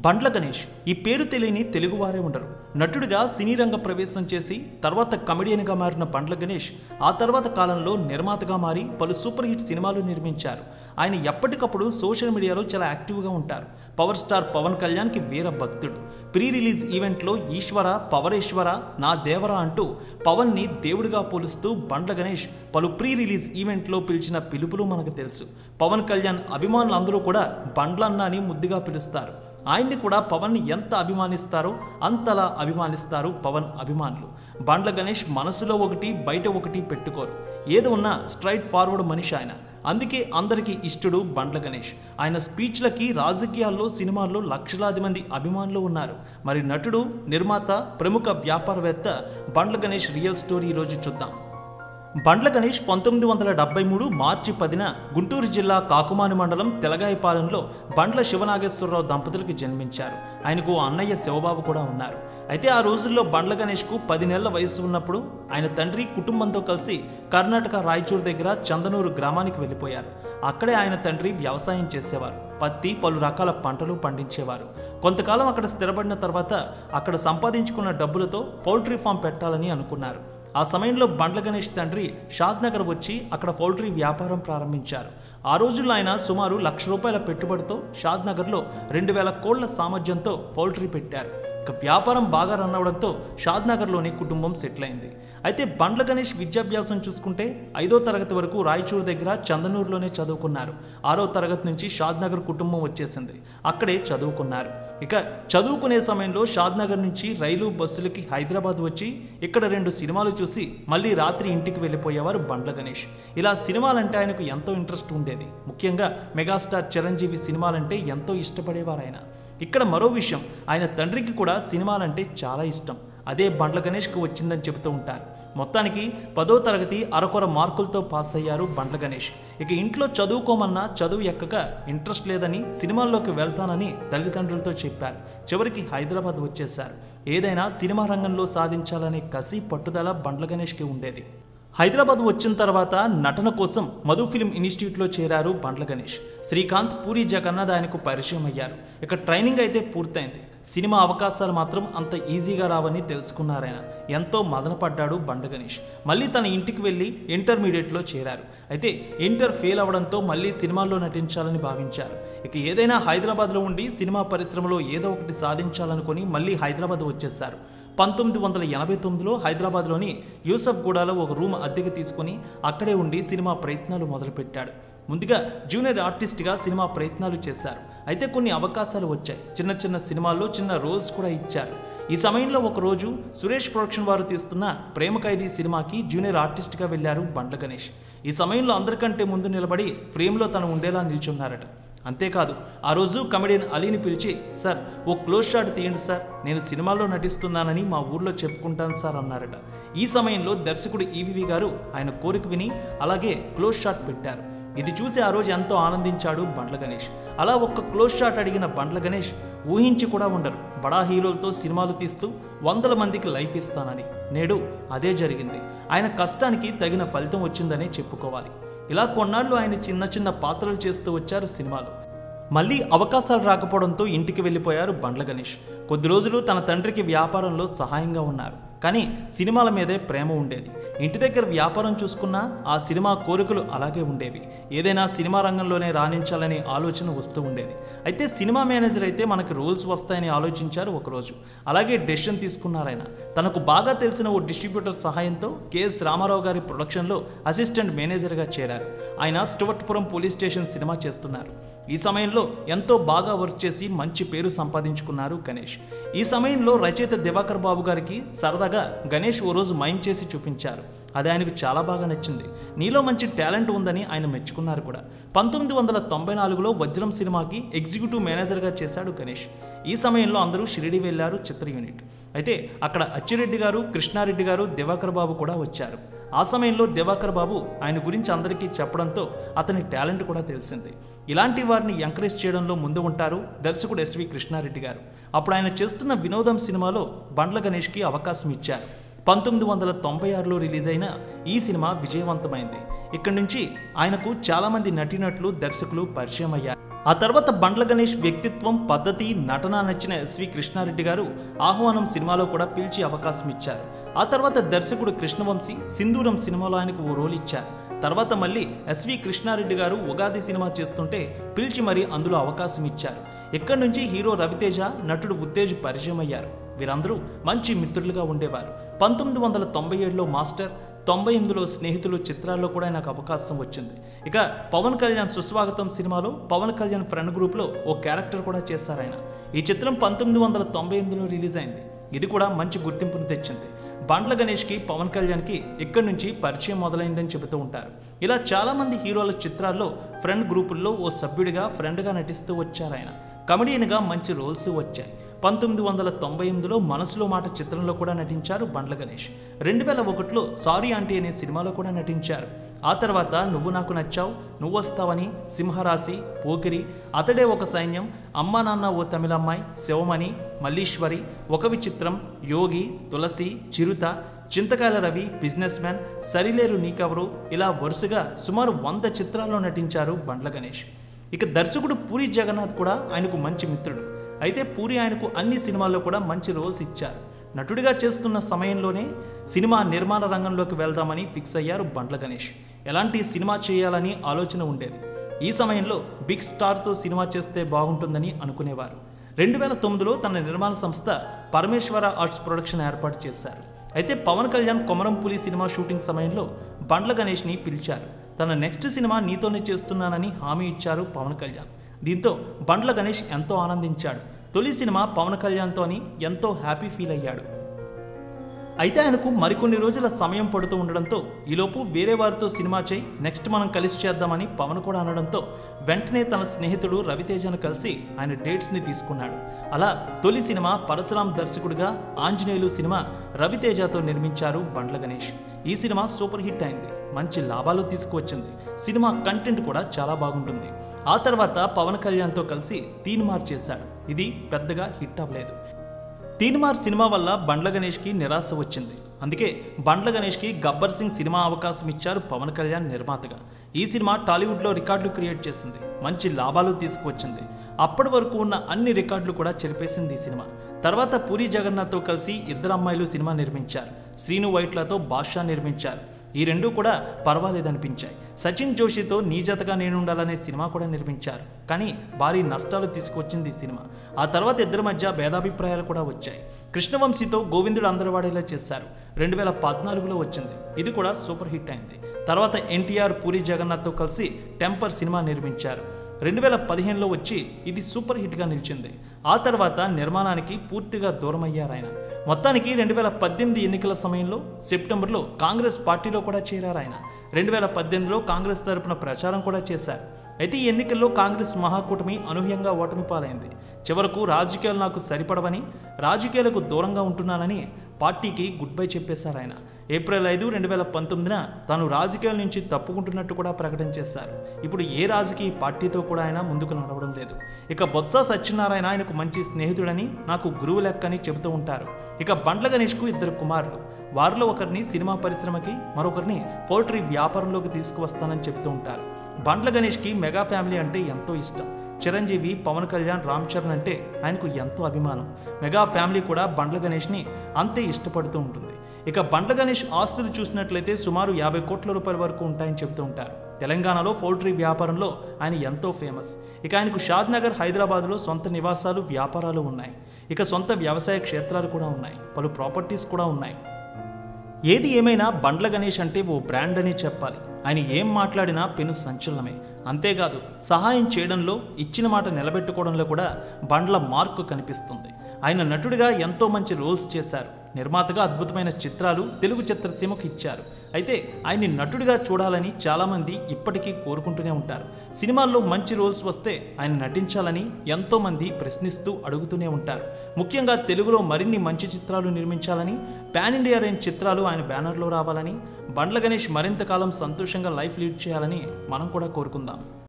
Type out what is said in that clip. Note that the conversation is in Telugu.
బండ్ల గణేష్ ఈ పేరు తెలియని తెలుగువారే ఉండరు నటుడిగా సినీ రంగ ప్రవేశం చేసి తర్వాత కమెడియన్గా మారిన బండ్ల గణేష్ ఆ తర్వాత కాలంలో నిర్మాతగా మారి పలు సూపర్ హిట్ సినిమాలు నిర్మించారు ఆయన ఎప్పటికప్పుడు సోషల్ మీడియాలో చాలా యాక్టివ్గా ఉంటారు పవర్ స్టార్ పవన్ కళ్యాణ్కి వీర భక్తుడు ప్రీ రిలీజ్ ఈవెంట్లో ఈశ్వర పవరేశ్వర నా దేవరా అంటూ పవన్ని దేవుడిగా పోలుస్తూ బండ్ల గణేష్ పలు ప్రీ రిలీజ్ ఈవెంట్లో పిలిచిన పిలుపులు మనకు తెలుసు పవన్ కళ్యాణ్ అభిమానులందరూ కూడా బండ్లన్న అని ముద్దుగా పిలుస్తారు ఆయన్ని కూడా పవన్ని ఎంత అభిమానిస్తారో అంతలా అభిమానిస్తారు పవన్ అభిమానులు బండ్ల గణేష్ మనసులో ఒకటి బయట ఒకటి పెట్టుకోరు ఏది ఉన్నా స్ట్రైట్ ఫార్వర్డ్ మనిషి ఆయన అందుకే అందరికీ ఇష్టడు బండ్ల గణేష్ ఆయన స్పీచ్లకి రాజకీయాల్లో సినిమాల్లో లక్షలాది మంది అభిమానులు ఉన్నారు మరి నటుడు నిర్మాత ప్రముఖ వ్యాపారవేత్త బండ్ల గణేష్ రియల్ స్టోరీ ఈరోజు చూద్దాం బండ్ల గణేష్ పంతొమ్మిది వందల డెబ్బై మూడు మార్చి పదిన గుంటూరు జిల్లా కాకుమాని మండలం తెలగాయపాలెంలో బండ్ల శివనాగేశ్వరరావు దంపతులకు జన్మించారు ఆయనకు ఓ అన్నయ్య శివబాబు కూడా ఉన్నారు అయితే ఆ రోజుల్లో బండ్ల గణేష్కు పది నెలల వయసు ఉన్నప్పుడు ఆయన తండ్రి కుటుంబంతో కలిసి కర్ణాటక రాయచూరు దగ్గర చందనూరు గ్రామానికి వెళ్ళిపోయారు అక్కడే ఆయన తండ్రి వ్యవసాయం చేసేవారు పత్తి పలు రకాల పంటలు పండించేవారు కొంతకాలం అక్కడ స్థిరపడిన తర్వాత అక్కడ సంపాదించుకున్న డబ్బులతో పౌల్ట్రీ ఫామ్ పెట్టాలని అనుకున్నారు ఆ సమయంలో బండ్ల గణేష్ తండ్రి షాద్నగర్ వచ్చి అక్కడ పౌల్ట్రీ వ్యాపారం ప్రారంభించారు ఆ రోజుల్లో ఆయన సుమారు లక్ష రూపాయల పెట్టుబడితో షాద్నగర్లో రెండు వేల కోళ్ల సామర్థ్యంతో పౌల్ట్రీ పెట్టారు ఇక వ్యాపారం బాగా రన్ అవడంతో షాద్నగర్లోని కుటుంబం సెటిల్ అయింది అయితే బండ్ల గణేష్ విద్యాభ్యాసం చూసుకుంటే ఐదో తరగతి వరకు రాయచూరు దగ్గర చందనూరులోనే చదువుకున్నారు ఆరో తరగతి నుంచి షాద్నగర్ కుటుంబం వచ్చేసింది అక్కడే చదువుకున్నారు ఇక చదువుకునే సమయంలో షాద్నగర్ నుంచి రైలు బస్సులకి హైదరాబాద్ వచ్చి ఇక్కడ రెండు సినిమాలు చూసి మళ్ళీ రాత్రి ఇంటికి వెళ్ళిపోయేవారు బండ్ల గణేష్ ఇలా సినిమాలంటే ఆయనకు ఎంతో ఇంట్రెస్ట్ ఉండేది ముఖ్యంగా మెగాస్టార్ చిరంజీవి సినిమాలంటే ఎంతో ఇష్టపడేవారు ఆయన ఇక్కడ మరో విషయం ఆయన తండ్రికి కూడా సినిమాలంటే చాలా ఇష్టం అదే బండ్ల గణేష్కు వచ్చిందని చెబుతూ ఉంటారు మొత్తానికి పదో తరగతి అరకొర మార్కులతో పాస్ అయ్యారు బండ్ల గణేష్ ఇక ఇంట్లో చదువుకోమన్నా చదువు ఎక్కక ఇంట్రెస్ట్ లేదని సినిమాల్లోకి వెళ్తానని తల్లిదండ్రులతో చెప్పారు చివరికి హైదరాబాద్ వచ్చేశారు ఏదైనా సినిమా రంగంలో సాధించాలనే కసి పట్టుదల బండ్ల గణేష్కి ఉండేది హైదరాబాద్ వచ్చిన తర్వాత నటన కోసం మధు ఫిలిం ఇన్స్టిట్యూట్లో చేరారు బండ్ల గణేష్ శ్రీకాంత్ పూరి జగన్నాథ్ ఆయనకు పరిచయం అయ్యారు ఇక ట్రైనింగ్ అయితే పూర్తయింది సినిమా అవకాశాలు మాత్రం అంత ఈజీగా రావని తెలుసుకున్నారాయన ఎంతో మదనపడ్డాడు బండ గణేష్ మళ్ళీ తన ఇంటికి వెళ్ళి ఇంటర్మీడియట్లో చేరారు అయితే ఇంటర్ ఫెయిల్ అవడంతో మళ్ళీ సినిమాల్లో నటించాలని భావించారు ఇక ఏదైనా హైదరాబాద్లో ఉండి సినిమా పరిశ్రమలో ఏదో ఒకటి సాధించాలనుకొని మళ్ళీ హైదరాబాద్ వచ్చేశారు పంతొమ్మిది వందల ఎనభై తొమ్మిదిలో హైదరాబాద్లోని యూసఫ్ గూడాలో ఒక రూమ్ అద్దెకి తీసుకొని అక్కడే ఉండి సినిమా ప్రయత్నాలు మొదలుపెట్టాడు ముందుగా జూనియర్ ఆర్టిస్ట్గా సినిమా ప్రయత్నాలు చేశారు అయితే కొన్ని అవకాశాలు వచ్చాయి చిన్న చిన్న సినిమాల్లో చిన్న రోల్స్ కూడా ఇచ్చారు ఈ సమయంలో ఒకరోజు సురేష్ ప్రొడక్షన్ వారు తీస్తున్న ప్రేమ ఖైదీ సినిమాకి జూనియర్ ఆర్టిస్ట్గా వెళ్ళారు బండ్ల గణేష్ ఈ సమయంలో అందరికంటే ముందు నిలబడి ఫ్రేమ్లో తను ఉండేలా నిల్చున్నారట అంతేకాదు ఆ రోజు కమెడియన్ అలీని పిలిచి సార్ ఓ క్లోజ్ షాట్ తీయండి సార్ నేను సినిమాలో నటిస్తున్నానని మా ఊర్లో చెప్పుకుంటాను సార్ అన్నారట ఈ సమయంలో దర్శకుడు ఈవివి గారు ఆయన కోరిక విని అలాగే క్లోజ్ షాట్ పెట్టారు ఇది చూసి ఆ రోజు ఎంతో ఆనందించాడు బండ్ల గణేష్ అలా ఒక్క క్లోజ్ షాట్ అడిగిన బండ్ల గణేష్ ఊహించి కూడా ఉండరు బడా హీరోలతో సినిమాలు తీస్తూ వందల మందికి లైఫ్ ఇస్తానని నేడు అదే జరిగింది ఆయన కష్టానికి తగిన ఫలితం వచ్చిందనే చెప్పుకోవాలి ఇలా కొన్నాళ్ళు ఆయన చిన్న చిన్న పాత్రలు చేస్తూ వచ్చారు సినిమాలు మళ్ళీ అవకాశాలు రాకపోవడంతో ఇంటికి వెళ్ళిపోయారు బండ్ల గణేష్ కొద్ది రోజులు తన తండ్రికి వ్యాపారంలో సహాయంగా ఉన్నారు కానీ సినిమాల మీదే ప్రేమ ఉండేది ఇంటి దగ్గర వ్యాపారం చూసుకున్నా ఆ సినిమా కోరికలు అలాగే ఉండేవి ఏదైనా సినిమా రంగంలోనే రాణించాలనే ఆలోచన వస్తూ ఉండేది అయితే సినిమా మేనేజర్ అయితే మనకి రోల్స్ వస్తాయని ఆలోచించారు ఒకరోజు అలాగే డెసిషన్ తీసుకున్నారు ఆయన తనకు బాగా తెలిసిన ఓ డిస్ట్రిబ్యూటర్ సహాయంతో కెఎస్ రామారావు గారి ప్రొడక్షన్లో అసిస్టెంట్ మేనేజర్గా చేరారు ఆయన స్టువర్ట్పురం పోలీస్ స్టేషన్ సినిమా చేస్తున్నారు ఈ సమయంలో ఎంతో బాగా వర్క్ చేసి మంచి పేరు సంపాదించుకున్నారు గణేష్ ఈ సమయంలో రచయిత దివాకర్ బాబు గారికి సరదాగా గణేష్ ఓ రోజు మైమ్ చేసి చూపించారు అది ఆయనకు చాలా బాగా నచ్చింది నీలో మంచి టాలెంట్ ఉందని ఆయన మెచ్చుకున్నారు కూడా పంతొమ్మిది వందల తొంభై నాలుగులో వజ్రం సినిమాకి ఎగ్జిక్యూటివ్ మేనేజర్గా చేశాడు గణేష్ ఈ సమయంలో అందరూ షిరిడి వెళ్లారు చిత్ర యూనిట్ అయితే అక్కడ అచ్చిరెడ్డి గారు కృష్ణారెడ్డి గారు దివాకర్ బాబు కూడా వచ్చారు ఆ సమయంలో దివాకర్ బాబు ఆయన గురించి అందరికీ చెప్పడంతో అతని టాలెంట్ కూడా తెలిసింది ఇలాంటి వారిని ఎంకరేజ్ చేయడంలో ముందు ఉంటారు దర్శకుడు ఎస్వి కృష్ణారెడ్డి గారు అప్పుడు ఆయన చేస్తున్న వినోదం సినిమాలో బండ్ల గణేష్కి అవకాశం ఇచ్చారు పంతొమ్మిది వందల తొంభై ఆరులో రిలీజ్ అయిన ఈ సినిమా విజయవంతమైంది ఇక్కడి నుంచి ఆయనకు చాలామంది నటీనటులు దర్శకులు పరిచయం అయ్యారు ఆ తర్వాత బండ్ల గణేష్ వ్యక్తిత్వం పద్ధతి నటన నచ్చిన ఎస్వి కృష్ణారెడ్డి గారు ఆహ్వానం సినిమాలో కూడా పిలిచి అవకాశం ఇచ్చారు ఆ తర్వాత దర్శకుడు కృష్ణవంశీ సింధూరం సినిమాలో ఆయనకు ఓ రోల్ ఇచ్చారు తర్వాత మళ్ళీ ఎస్వి కృష్ణారెడ్డి గారు ఉగాది సినిమా చేస్తుంటే పిలిచి మరీ అందులో అవకాశం ఇచ్చారు ఇక్కడి నుంచి హీరో రవితేజ నటుడు ఉత్తేజ్ పరిచయం అయ్యారు వీరందరూ మంచి మిత్రులుగా ఉండేవారు పంతొమ్మిది వందల తొంభై ఏడులో మాస్టర్ తొంభై ఎనిమిదిలో స్నేహితులు చిత్రాల్లో కూడా నాకు అవకాశం వచ్చింది ఇక పవన్ కళ్యాణ్ సుస్వాగతం సినిమాలో పవన్ కళ్యాణ్ ఫ్రెండ్ గ్రూప్లో ఓ క్యారెక్టర్ కూడా చేశారు ఆయన ఈ చిత్రం పంతొమ్మిది వందల తొంభై ఎనిమిదిలో రిలీజ్ అయింది ఇది కూడా మంచి గుర్తింపును తెచ్చింది బండ్ల గణేష్కి పవన్ కళ్యాణ్కి ఇక్కడి నుంచి పరిచయం మొదలైందని చెబుతూ ఉంటారు ఇలా చాలామంది హీరోల చిత్రాల్లో ఫ్రెండ్ గ్రూపుల్లో ఓ సభ్యుడిగా ఫ్రెండ్గా నటిస్తూ వచ్చారు ఆయన కమెడియన్గా మంచి రోల్స్ వచ్చాయి పంతొమ్మిది వందల తొంభై ఎనిమిదిలో మనసులో మాట చిత్రంలో కూడా నటించారు బండ్ల గణేష్ రెండు వేల ఒకటిలో సారీ ఆంటీ అనే సినిమాలో కూడా నటించారు ఆ తర్వాత నువ్వు నాకు నచ్చావు నువ్వు వస్తావని సింహరాశి పోకిరి అతడే ఒక సైన్యం అమ్మా నాన్న ఓ తమిళమ్మాయి శివమణి మల్లీశ్వరి ఒక విచిత్రం యోగి తులసి చిరుత చింతకాయల రవి బిజినెస్ మ్యాన్ సరిలేరు నీకెవరు ఇలా వరుసగా సుమారు వంద చిత్రాల్లో నటించారు బండ్ల గణేష్ ఇక దర్శకుడు పూరి జగన్నాథ్ కూడా ఆయనకు మంచి మిత్రుడు అయితే పూరి ఆయనకు అన్ని సినిమాల్లో కూడా మంచి రోల్స్ ఇచ్చారు నటుడిగా చేస్తున్న సమయంలోనే సినిమా నిర్మాణ రంగంలోకి వెళ్దామని ఫిక్స్ అయ్యారు బండ్ల గణేష్ ఎలాంటి సినిమా చేయాలని ఆలోచన ఉండేది ఈ సమయంలో బిగ్ స్టార్తో సినిమా చేస్తే బాగుంటుందని అనుకునేవారు రెండు వేల తొమ్మిదిలో తన నిర్మాణ సంస్థ పరమేశ్వర ఆర్ట్స్ ప్రొడక్షన్ ఏర్పాటు చేశారు అయితే పవన్ కళ్యాణ్ కొమరంపులి సినిమా షూటింగ్ సమయంలో బండ్ల గణేష్ని పిలిచారు తన నెక్స్ట్ సినిమా నీతోనే చేస్తున్నానని హామీ ఇచ్చారు పవన్ కళ్యాణ్ దీంతో బండ్ల గణేష్ ఎంతో ఆనందించాడు తొలి సినిమా పవన్ కళ్యాణ్తో అని ఎంతో హ్యాపీ ఫీల్ అయ్యాడు అయితే ఆయనకు మరికొన్ని రోజుల సమయం పడుతూ ఉండడంతో ఈలోపు వేరే వారితో సినిమా చేయి నెక్స్ట్ మనం కలిసి చేద్దామని పవన్ కూడా అనడంతో వెంటనే తన స్నేహితుడు రవితేజను కలిసి ఆయన డేట్స్ని తీసుకున్నాడు అలా తొలి సినిమా పరశురాం దర్శకుడిగా ఆంజనేయులు సినిమా రవితేజతో నిర్మించారు బండ్ల గణేష్ ఈ సినిమా సూపర్ హిట్ అయింది మంచి లాభాలు తీసుకువచ్చింది సినిమా కంటెంట్ కూడా చాలా బాగుంటుంది ఆ తర్వాత పవన్ కళ్యాణ్తో కలిసి తీన్మార్ చేశాడు ఇది పెద్దగా హిట్ అవ్వలేదు తీన్మార్ సినిమా వల్ల బండ్ల గణేష్కి నిరాశ వచ్చింది అందుకే బండ్ల గణేష్కి గబ్బర్ సింగ్ సినిమా అవకాశం ఇచ్చారు పవన్ కళ్యాణ్ నిర్మాతగా ఈ సినిమా టాలీవుడ్లో రికార్డులు క్రియేట్ చేసింది మంచి లాభాలు తీసుకువచ్చింది అప్పటి వరకు ఉన్న అన్ని రికార్డులు కూడా చెరిపేసింది ఈ సినిమా తర్వాత పూరి జగన్నాథ్తో కలిసి ఇద్దరు అమ్మాయిలు సినిమా నిర్మించారు శ్రీను వైట్లతో బాద్షా నిర్మించారు ఈ రెండు కూడా పర్వాలేదనిపించాయి సచిన్ జోషితో నీ జతగా నేనుండాలనే సినిమా కూడా నిర్మించారు కానీ భారీ నష్టాలు తీసుకొచ్చింది ఈ సినిమా ఆ తర్వాత ఇద్దరి మధ్య భేదాభిప్రాయాలు కూడా వచ్చాయి కృష్ణవంశీతో గోవిందుడు అందరవాడేలా చేశారు రెండు వేల పద్నాలుగులో వచ్చింది ఇది కూడా సూపర్ హిట్ అయింది తర్వాత ఎన్టీఆర్ పూరి జగన్నాథ్తో కలిసి టెంపర్ సినిమా నిర్మించారు రెండు వేల పదిహేనులో వచ్చి ఇది సూపర్ హిట్గా నిలిచింది ఆ తర్వాత నిర్మాణానికి పూర్తిగా దూరమయ్యారు ఆయన మొత్తానికి రెండు వేల పద్దెనిమిది ఎన్నికల సమయంలో సెప్టెంబర్లో కాంగ్రెస్ పార్టీలో కూడా చేరారు ఆయన రెండు వేల పద్దెనిమిదిలో కాంగ్రెస్ తరపున ప్రచారం కూడా చేశారు అయితే ఈ ఎన్నికల్లో కాంగ్రెస్ మహాకూటమి అనూహ్యంగా ఓటమి పాలైంది చివరకు రాజకీయాలు నాకు సరిపడవని రాజకీయాలకు దూరంగా ఉంటున్నానని పార్టీకి గుడ్ బై చెప్పేశారు ఆయన ఏప్రిల్ ఐదు రెండు వేల పంతొమ్మిదిన తాను రాజకీయాల నుంచి తప్పుకుంటున్నట్టు కూడా ప్రకటన చేశారు ఇప్పుడు ఏ రాజకీయ పార్టీతో కూడా ఆయన ముందుకు నడవడం లేదు ఇక బొత్స సత్యనారాయణ ఆయనకు మంచి స్నేహితుడని నాకు గురువు లెక్కని చెబుతూ ఉంటారు ఇక బండ్ల గణేష్కు ఇద్దరు కుమారులు వారిలో ఒకరిని సినిమా పరిశ్రమకి మరొకరిని పౌల్ట్రీ వ్యాపారంలోకి తీసుకువస్తానని చెబుతూ ఉంటారు బండ్ల గణేష్కి మెగా ఫ్యామిలీ అంటే ఎంతో ఇష్టం చిరంజీవి పవన్ కళ్యాణ్ రామ్ చరణ్ అంటే ఆయనకు ఎంతో అభిమానం మెగా ఫ్యామిలీ కూడా బండ్ల గణేష్ని అంతే ఇష్టపడుతూ ఉంటుంది ఇక బండ్ల గణేష్ ఆస్తులు చూసినట్లయితే సుమారు యాభై కోట్ల రూపాయల వరకు ఉంటాయని చెబుతూ ఉంటారు తెలంగాణలో పౌల్ట్రీ వ్యాపారంలో ఆయన ఎంతో ఫేమస్ ఇక ఆయనకు షాద్ నగర్ హైదరాబాద్లో సొంత నివాసాలు వ్యాపారాలు ఉన్నాయి ఇక సొంత వ్యవసాయ క్షేత్రాలు కూడా ఉన్నాయి పలు ప్రాపర్టీస్ కూడా ఉన్నాయి ఏది ఏమైనా బండ్ల గణేష్ అంటే ఓ బ్రాండ్ అనే చెప్పాలి ఆయన ఏం మాట్లాడినా పెను సంచలనమే అంతేకాదు సహాయం చేయడంలో ఇచ్చిన మాట నిలబెట్టుకోవడంలో కూడా బండ్ల మార్కు కనిపిస్తుంది ఆయన నటుడిగా ఎంతో మంచి రోల్స్ చేశారు నిర్మాతగా అద్భుతమైన చిత్రాలు తెలుగు చిత్రసీమకు ఇచ్చారు అయితే ఆయన్ని నటుడిగా చూడాలని చాలామంది ఇప్పటికీ కోరుకుంటూనే ఉంటారు సినిమాల్లో మంచి రోల్స్ వస్తే ఆయన నటించాలని ఎంతోమంది ప్రశ్నిస్తూ అడుగుతూనే ఉంటారు ముఖ్యంగా తెలుగులో మరిన్ని మంచి చిత్రాలు నిర్మించాలని పాన్ ఇండియా రేంజ్ చిత్రాలు ఆయన బ్యానర్లో రావాలని బండ్ల గణేష్ మరింత కాలం సంతోషంగా లైఫ్ లీడ్ చేయాలని మనం కూడా కోరుకుందాం